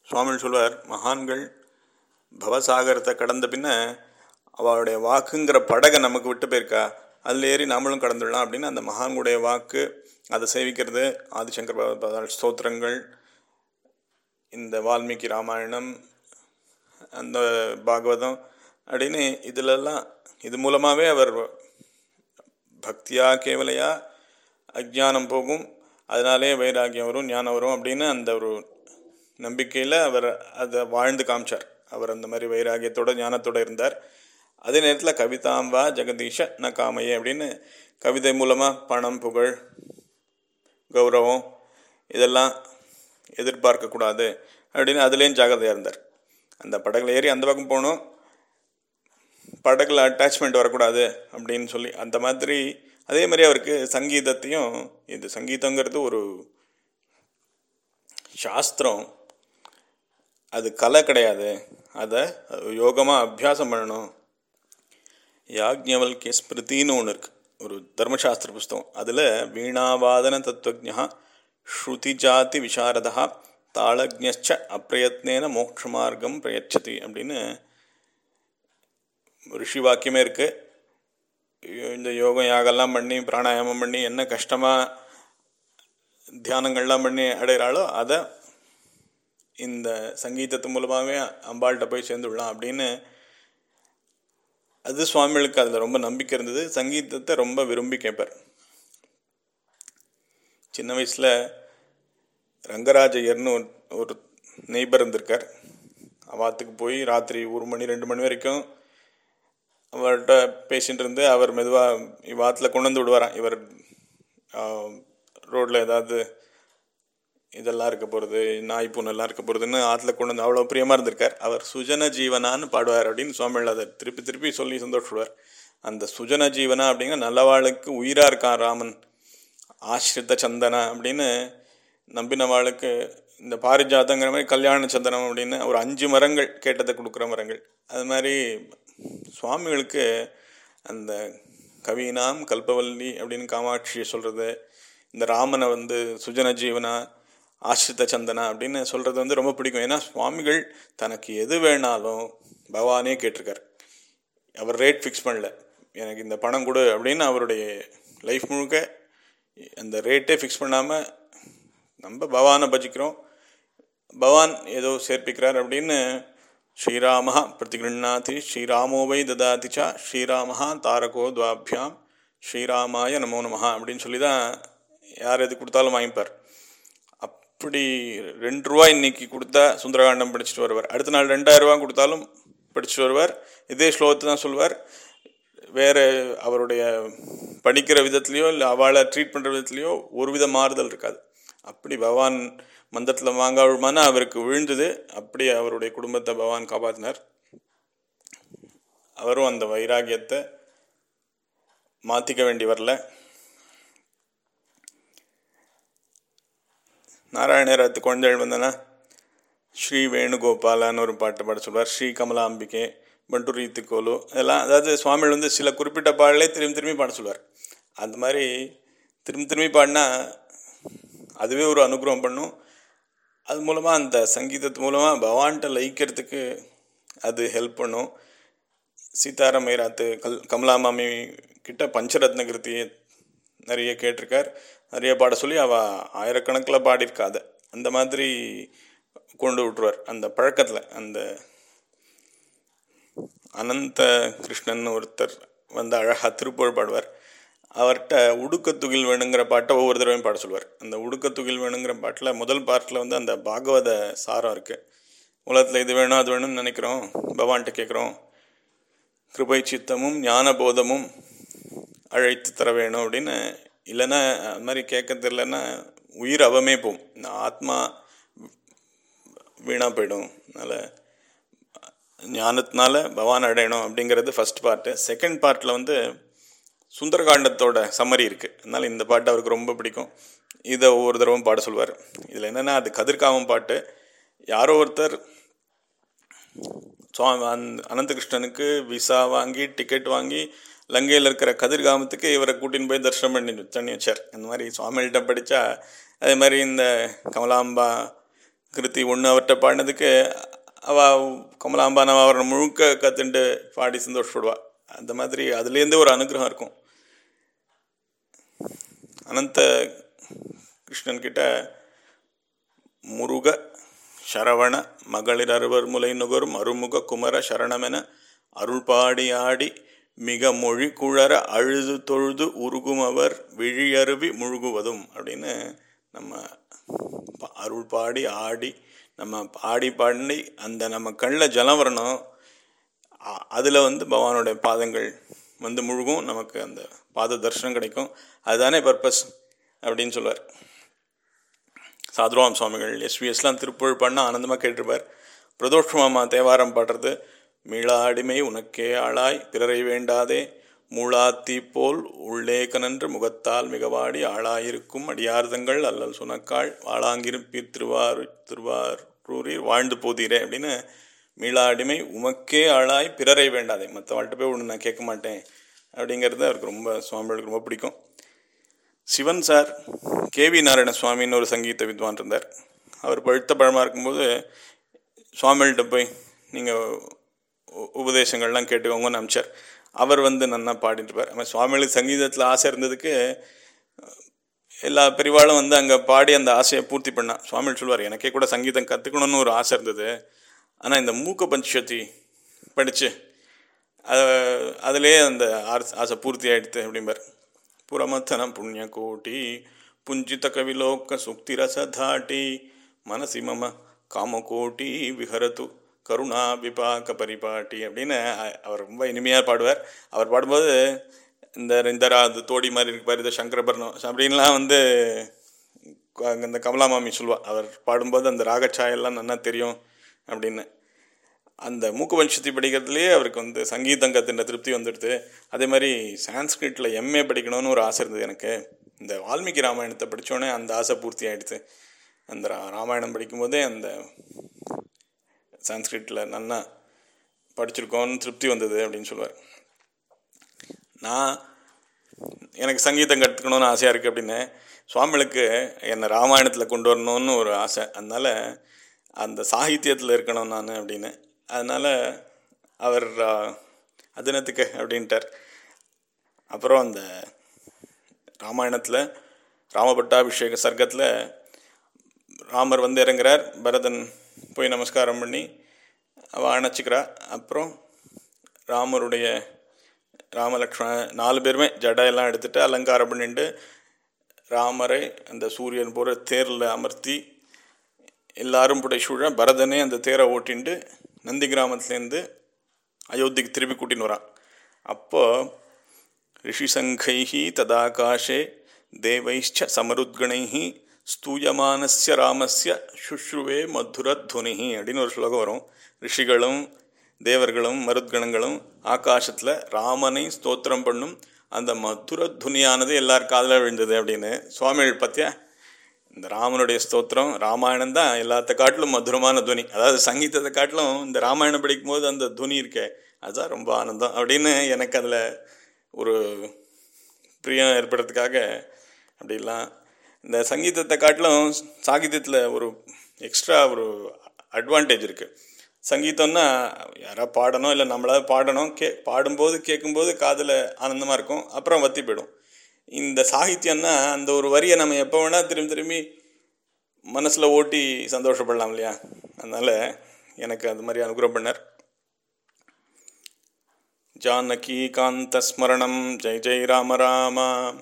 சுவாமி சொல்வார் மகான்கள் பவசாகரத்தை கடந்த பின்ன அவளுடைய வாக்குங்கிற படகை நமக்கு விட்டு போயிருக்கா அதில் ஏறி நாமளும் கடந்துடலாம் அப்படின்னு அந்த மகான்களுடைய வாக்கு அதை சேவிக்கிறது ஆதிசங்கர் பகவத் ஸ்தோத்திரங்கள் இந்த வால்மீகி ராமாயணம் அந்த பாகவதம் அப்படின்னு இதிலெல்லாம் இது மூலமாகவே அவர் பக்தியா கேவலையா அஜ்ஞானம் போகும் அதனாலே வைராகியம் வரும் ஞானம் வரும் அப்படின்னு அந்த ஒரு நம்பிக்கையில் அவர் அதை வாழ்ந்து காமிச்சார் அவர் அந்த மாதிரி வைராகியத்தோட ஞானத்தோட இருந்தார் அதே நேரத்தில் கவிதாம்பா ஜெகதீஷ ந காமையே அப்படின்னு கவிதை மூலமாக பணம் புகழ் கௌரவம் இதெல்லாம் எதிர்பார்க்கக்கூடாது அப்படின்னு அதுலேயும் ஜாகிரதையாக இருந்தார் அந்த படகுல ஏறி அந்த பக்கம் போகணும் படகுல அட்டாச்மெண்ட் வரக்கூடாது அப்படின்னு சொல்லி அந்த மாதிரி அதே மாதிரி அவருக்கு சங்கீதத்தையும் இது சங்கீதங்கிறது ஒரு சாஸ்திரம் அது கலை கிடையாது அதை யோகமாக அபியாசம் பண்ணணும் யாக்ஞவல்கிய ஸ்மிருதின்னு ஒன்று இருக்கு ஒரு தர்மசாஸ்திர புஸ்தகம் அதில் வீணாவாதன தத்துவஜா ஸ்ருதி ஜாதி விசாரதா தாளஜ்ஞச்ச அப்பிரயத்னேன மோட்ச மார்க்கம் பிரயச்சதி அப்படின்னு ரிஷி வாக்கியமே இருக்கு இந்த யோகம் யாகெல்லாம் பண்ணி பிராணாயாமம் பண்ணி என்ன கஷ்டமாக தியானங்கள்லாம் பண்ணி அடைகிறாளோ அதை இந்த சங்கீதத்து மூலமாகவே அம்பாள்கிட்ட போய் சேர்ந்துடலாம் அப்படின்னு அது சுவாமிகளுக்கு அதில் ரொம்ப நம்பிக்கை இருந்தது சங்கீதத்தை ரொம்ப விரும்பி கேட்பார் சின்ன வயசில் ரங்கராஜையர்னு ஒரு ஒரு நெய்பர் இருந்திருக்கார் அவாத்துக்கு போய் ராத்திரி ஒரு மணி ரெண்டு மணி வரைக்கும் அவர்கிட்ட பேசிகிட்டு இருந்து அவர் மெதுவாக இவாத்தில் கொண்டு வந்து விடுவாராம் இவர் ரோட்டில் ஏதாவது இதெல்லாம் இருக்க போகிறது நாய் பூனெல்லாம் இருக்க போகிறதுன்னு ஆற்றுல கொண்டு வந்து அவ்வளோ பிரியமாக இருந்திருக்கார் அவர் சுஜன ஜீவனான்னு பாடுவார் அப்படின்னு சுவாமிகள் அதை திருப்பி திருப்பி சொல்லி சந்தோஷப்படுவார் அந்த சுஜன ஜீவனா அப்படிங்கிற நல்லவாளுக்கு உயிராக இருக்கான் ராமன் ஆஸ்ரித்த சந்தனா அப்படின்னு நம்பினவாளுக்கு இந்த பாரிஜாதங்கிற மாதிரி கல்யாண சந்தனம் அப்படின்னு ஒரு அஞ்சு மரங்கள் கேட்டதை கொடுக்குற மரங்கள் அது மாதிரி சுவாமிகளுக்கு அந்த கவினாம் கல்பவல்லி அப்படின்னு காமாட்சியை சொல்கிறது இந்த ராமனை வந்து சுஜன ஜீவனா ஆசிரித்த சந்தனா அப்படின்னு சொல்கிறது வந்து ரொம்ப பிடிக்கும் ஏன்னா சுவாமிகள் தனக்கு எது வேணாலும் பகவானே கேட்டிருக்கார் அவர் ரேட் ஃபிக்ஸ் பண்ணல எனக்கு இந்த பணம் கொடு அப்படின்னு அவருடைய லைஃப் முழுக்க அந்த ரேட்டே ஃபிக்ஸ் பண்ணாமல் நம்ம பகவானை பஜிக்கிறோம் பகவான் ஏதோ சேர்ப்பிக்கிறார் அப்படின்னு ஸ்ரீராம பிரதிகிருண்ணாதி ஸ்ரீராமோவை ததாதி சா ஸ்ரீராமஹா தாரகோ துவாபியாம் ஸ்ரீராமாய நமோ நமஹா அப்படின்னு சொல்லி தான் யார் எது கொடுத்தாலும் வாங்கிப்பார் அப்படி ரெண்டு ரூபா இன்னைக்கு கொடுத்தா சுந்தரகாண்டம் படிச்சுட்டு வருவார் அடுத்த நாள் ரெண்டாயிரம் ரூபா கொடுத்தாலும் படிச்சுட்டு வருவார் இதே ஸ்லோகத்தை தான் சொல்வார் வேறு அவருடைய படிக்கிற விதத்துலேயோ இல்லை அவளை ட்ரீட் பண்ணுற விதத்துலேயோ ஒரு வித மாறுதல் இருக்காது அப்படி பகவான் மந்திரத்தில் மாங்காவுமான அவருக்கு விழுந்தது அப்படி அவருடைய குடும்பத்தை பகவான் காப்பாற்றினார் அவரும் அந்த வைராகியத்தை மாற்றிக்க வேண்டி வரல நாராயணராத்து குழந்தைகள் வந்தனா ஸ்ரீ வேணுகோபாலான்னு ஒரு பாட்டு பாட சொல்வார் ஸ்ரீ கமலாம்பிகே பண்டுரி திக்கோலு இதெல்லாம் அதாவது சுவாமிகள் வந்து சில குறிப்பிட்ட பாடலே திரும்பி திரும்பி பாட சொல்வார் அந்த மாதிரி திரும்பி திரும்பி பாடினா அதுவே ஒரு அனுகிரகம் பண்ணும் அது மூலமாக அந்த சங்கீதத்து மூலமாக பகவான்கிட்ட லயிக்கிறதுக்கு அது ஹெல்ப் பண்ணும் சீதாராமைராத்து கல் கமலா மாமி கிட்ட பஞ்சரத்ன கிருத்தியை நிறைய கேட்டிருக்கார் நிறைய பாட சொல்லி அவள் ஆயிரக்கணக்கில் பாடியிருக்கா அதை அந்த மாதிரி கொண்டு விட்டுருவார் அந்த பழக்கத்தில் அந்த அனந்த கிருஷ்ணன் ஒருத்தர் வந்து அழகாக திருப்புகழ் பாடுவார் அவர்கிட்ட உடுக்கத்துகில் வேணுங்கிற பாட்டை ஒவ்வொரு தடவையும் பாட சொல்வார் அந்த உடுக்கத்துகில் வேணுங்கிற பாட்டில் முதல் பாட்டில் வந்து அந்த பாகவத சாரம் இருக்குது உலகத்தில் இது வேணும் அது வேணும்னு நினைக்கிறோம் பகவான்கிட்ட கேட்குறோம் கிருபை சித்தமும் ஞான போதமும் அழைத்து தர வேணும் அப்படின்னு இல்லைன்னா அது மாதிரி கேட்கறது இல்லைன்னா உயிர் அவமே போகும் இந்த ஆத்மா வீணாக போயிடும் அதனால் ஞானத்தினால பகவான் அடையணும் அப்படிங்கிறது ஃபஸ்ட் பார்ட்டு செகண்ட் பார்ட்டில் வந்து சுந்தரகாண்டத்தோட சம்மரி இருக்குது அதனால் இந்த பாட்டு அவருக்கு ரொம்ப பிடிக்கும் இதை ஒவ்வொரு தடவும் பாட சொல்வார் இதில் என்னென்னா அது கதிர்காமம் பாட்டு யாரோ ஒருத்தர் சுவாமி அந்த அனந்தகிருஷ்ணனுக்கு விசா வாங்கி டிக்கெட் வாங்கி லங்கையில் இருக்கிற கதிர்காமத்துக்கு இவரை கூட்டின்னு போய் தரிசனம் பண்ணி பண்ணி வச்சார் அந்த மாதிரி சுவாமிகிட்ட படித்தா அதே மாதிரி இந்த கமலாம்பா கிருத்தி ஒன்று அவர்கிட்ட பாடினதுக்கு அவ கமலாம்பா நான் அவரை முழுக்க கத்துண்டு பாடி சந்தோஷப்படுவா அந்த மாதிரி அதுலேருந்தே ஒரு அனுகிரகம் இருக்கும் அனந்த கிருஷ்ணன் கிட்ட முருக சரவண மகளிர் அறுவர் முலை நுகரும் அருமுக குமர சரணமென அருள்பாடி ஆடி மிக மொழி குழற அழுது தொழுது உருகும் அவர் விழியருவி முழுகுவதும் அப்படின்னு நம்ம ப- அருள் பாடி ஆடி நம்ம பாடி பாடி அந்த நம்ம கண்ணில் ஜலம் வரணும் அதில் வந்து பகவானுடைய பாதங்கள் வந்து முழுகும் நமக்கு அந்த பாத தரிசனம் கிடைக்கும் அதுதானே பர்பஸ் அப்படின்னு சொல்லுவார் சாதுராம் சுவாமிகள் எஸ்விஎஸ்லாம் திருப்புகழ் பண்ண ஆனந்தமாக கேட்டிருப்பார் பிரதோஷமாமா தேவாரம் பாடுறது மீளாடிமை உனக்கே ஆளாய் பிறரை வேண்டாதே மூளாத்தி போல் உள்ளே கனன்று முகத்தால் மிகவாடி ஆளாயிருக்கும் அடியார்தங்கள் அல்லல் சுனக்காள் வாழாங்கிருப்பீர் திருவாரூ திருவாரூரில் வாழ்ந்து போதீரே அப்படின்னு மீளாடிமை உமக்கே ஆளாய் பிறரை வேண்டாதே மற்றவாழ்கிட்ட போய் ஒன்று நான் கேட்க மாட்டேன் அப்படிங்கிறது அவருக்கு ரொம்ப சுவாமிகளுக்கு ரொம்ப பிடிக்கும் சிவன் சார் கேவி நாராயண சுவாமின்னு ஒரு சங்கீத வித்வான் இருந்தார் அவர் பழுத்த பழமாக இருக்கும்போது சுவாமிகள்கிட்ட போய் நீங்கள் உபதேசங்கள்லாம் கேட்டுக்கோங்கன்னு அனுப்பிச்சார் அவர் வந்து நன்னா பாடிட்டு இருப்பார் அவன் சுவாமிகளுக்கு சங்கீதத்தில் ஆசை இருந்ததுக்கு எல்லா பெரிவாளும் வந்து அங்கே பாடி அந்த ஆசையை பூர்த்தி பண்ணான் சுவாமிகள் சொல்வார் எனக்கே கூட சங்கீதம் கற்றுக்கணும்னு ஒரு ஆசை இருந்தது ஆனால் இந்த மூக்க பஞ்சதி படித்து அது அதிலே அந்த ஆர்- ஆசை பூர்த்தி ஆயிடுத்து அப்படிம்பார் புறமத்தனம் புண்ணிய கோட்டி புஞ்சித கவிலோக்க சுக்திரச தாட்டி மனசி மம காமகோட்டி விஹரத்து கருணா விபாக பரிபாட்டி அப்படின்னு அ- அவர் ரொம்ப இனிமையாக பாடுவார் அவர் பாடும்போது இந்த இந்தரா அது தோடி மாதிரி இருக்கு பாரு இது சங்கரபரணம் அப்படின்லாம் வந்து க- இந்த கமலாமாமி சொல்லுவா அவர் பாடும்போது அந்த ராகச்சாயெல்லாம் நல்லா தெரியும் அப்படின்னு அந்த மூக்கு வம்சத்தி படிக்கிறதுலேயே அவருக்கு வந்து சங்கீதம் கத்துன திருப்தி வந்துடுது அதே மாதிரி சான்ஸ்கிரிட்டில் எம்ஏ படிக்கணும்னு ஒரு ஆசை இருந்தது எனக்கு இந்த வால்மீகி ராமாயணத்தை படித்தோடனே அந்த ஆசை பூர்த்தி ஆயிடுது அந்த ரா- ராமாயணம் படிக்கும்போதே அந்த சான்ஸ்கிரிட்டில் நல்லா படிச்சிருக்கோன்னு திருப்தி வந்தது அப்படின்னு சொல்லுவார் நான் எனக்கு சங்கீதம் கற்றுக்கணும்னு ஆசையாக இருக்குது அப்படின்னு சுவாமிகளுக்கு என்னை ராமாயணத்தில் கொண்டு வரணும்னு ஒரு ஆசை அதனால் அந்த சாகித்யத்தில் இருக்கணும் நான் அப்படின்னு அதனால் அவர் ஆ, அதினத்துக்கு அப்படின்ட்டார் அப்புறம் அந்த ராமாயணத்தில் ராமபட்டாபிஷேக சர்க்கத்தில் ராமர் வந்து இறங்குறார் பரதன் போய் நமஸ்காரம் பண்ணி அவள் அணைச்சிக்கிறா அப்புறம் ராமருடைய ராமலக்ஷ்மண நாலு பேருமே ஜடையெல்லாம் எடுத்துட்டு அலங்காரம் பண்ணிட்டு ராமரை அந்த சூரியன் போகிற தேரில் அமர்த்தி எல்லாரும் புடைசூழ பரதனே அந்த தேரை ஓட்டிண்டு நந்தி கிராமத்துலேருந்து அயோத்திக்கு திருப்பி கூட்டின்னு வரான் அப்போ ரிஷிசங்கைஹி ததாகாஷே தேவைச்ச சமருத்கணைஹி ஸ்தூயமானஸ்ய ராமஸ்ய சுஷ்ருவே மதுரத்வனிஹி அப்படின்னு ஒரு ஸ்லோகம் வரும் ரிஷிகளும் தேவர்களும் மருத்கணங்களும் ஆகாசத்தில் ராமனை ஸ்தோத்திரம் பண்ணும் அந்த மதுர துனியானது எல்லார் காதில் விழுந்தது அப்படின்னு சுவாமிகள் பத்தியா இந்த ராமனுடைய ஸ்தோத்திரம் ராமாயணம் தான் எல்லாத்த காட்டிலும் மதுரமான துனி அதாவது சங்கீதத்தை காட்டிலும் இந்த ராமாயணம் படிக்கும்போது அந்த துனி இருக்கே அதுதான் ரொம்ப ஆனந்தம் அப்படின்னு எனக்கு அதில் ஒரு பிரியம் ஏற்படுறதுக்காக அப்படிலாம் இந்த சங்கீதத்தை காட்டிலும் சாகித்யத்தில் ஒரு எக்ஸ்ட்ரா ஒரு அட்வான்டேஜ் இருக்குது சங்கீதம்னா யாராவது பாடணும் இல்லை நம்மளாவது பாடணும் கே பாடும்போது கேட்கும்போது காதில் ஆனந்தமாக இருக்கும் அப்புறம் வத்தி போயிடும் இந்த சாகித்யம்னா அந்த ஒரு வரியை நம்ம எப்போ வேணால் திரும்பி திரும்பி மனசில் ஓட்டி சந்தோஷப்படலாம் இல்லையா அதனால் எனக்கு அது மாதிரி அனுகிரகம் பண்ணார் ஜானகி காந்த ஸ்மரணம் ஜெய் ஜெய் ராம ராமா